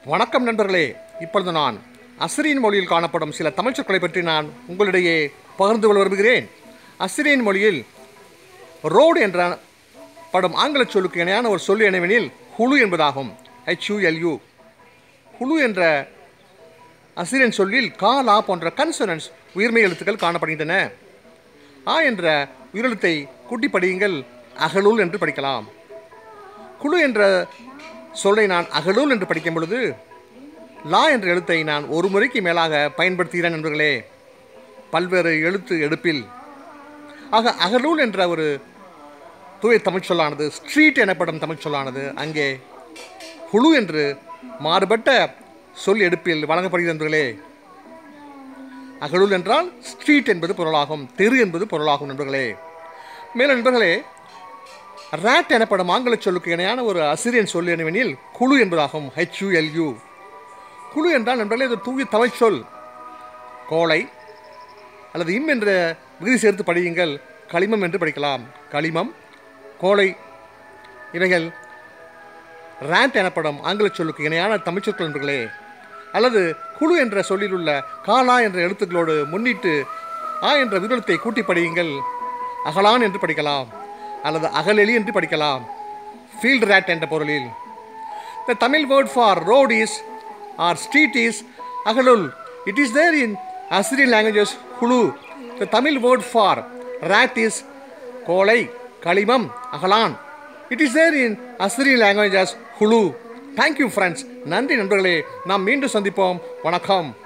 வணக்கம் நண்பர்களே இப்பொழுது நான் அசிரியன் மொழியில் காணப்படும் சில தமிழ் சொற்களை பற்றி நான் உங்களிடையே பகிர்ந்து கொள்ள விரும்புகிறேன் அசிரியன் மொழியில் ரோடு என்ற படும் ஆங்கில சொல்லுக்கு இணையான ஒரு சொல் என்னவெனில் ஹுலு என்பதாகும் ஹெச்யூஎல்யூ ஹுலு என்ற அசிரியன் சொல்லில் கா லா போன்ற கன்சனன்ஸ் உயிர்மெய் எழுத்துக்கள் காணப்படுகின்றன ஆ என்ற உயிரெழுத்தை கூட்டி படியுங்கள் அகலுல் என்று படிக்கலாம் குழு என்ற சொல்லை நான் அகலுல் என்று படிக்கும் பொழுது லா என்ற எழுத்தை நான் ஒரு முறைக்கு மேலாக பயன்படுத்துகிறேன் நண்பர்களே பல்வேறு எழுத்து எடுப்பில் ஆக அகலூல் என்ற ஒரு தூய தமிழ் சொல்லானது ஸ்ட்ரீட் எனப்படும் தமிழ் சொல்லானது அங்கே குழு என்று மாறுபட்ட சொல் எடுப்பில் வழங்கப்படுகிறது நண்பர்களே அகலுல் என்றால் ஸ்ட்ரீட் என்பது பொருளாகும் தெரு என்பது பொருளாகும் நண்பர்களே மேலும் நண்பர்களே ரேட் எனப்படும் ஆங்கில சொல்லுக்கு இணையான ஒரு அசிரியன் சொல் என்னவெனில் குழு என்பதாகும் ஹெச்யூஎல்யூ குழு என்றால் நண்பர்களே இது தூய தமிழ் சொல் கோளை அல்லது இம் என்ற விகுதி சேர்த்து படியுங்கள் களிமம் என்று படிக்கலாம் களிமம் கோளை இவைகள் ரேண்ட் எனப்படும் ஆங்கில சொல்லுக்கு இணையான தமிழ் சொற்கள் நண்பர்களே அல்லது குழு என்ற சொல்லில் உள்ள காலா என்ற எழுத்துக்களோடு முன்னிட்டு ஆ என்ற விருளத்தை கூட்டி படியுங்கள் அகலான் என்று படிக்கலாம் அல்லது அகலெலி என்று படிக்கலாம் ஃபீல்ட் ரேட் என்ற பொருளில் the Tamil word for road is or street is அகலுல் it is there in Assyrian languages குழு the Tamil word for rat is கோலை களிமம் அகலான் it is there in Assyrian languages குழு தேங்க்யூ ஃப்ரெண்ட்ஸ் நன்றி நண்பர்களே நாம் மீண்டும் சந்திப்போம் வணக்கம்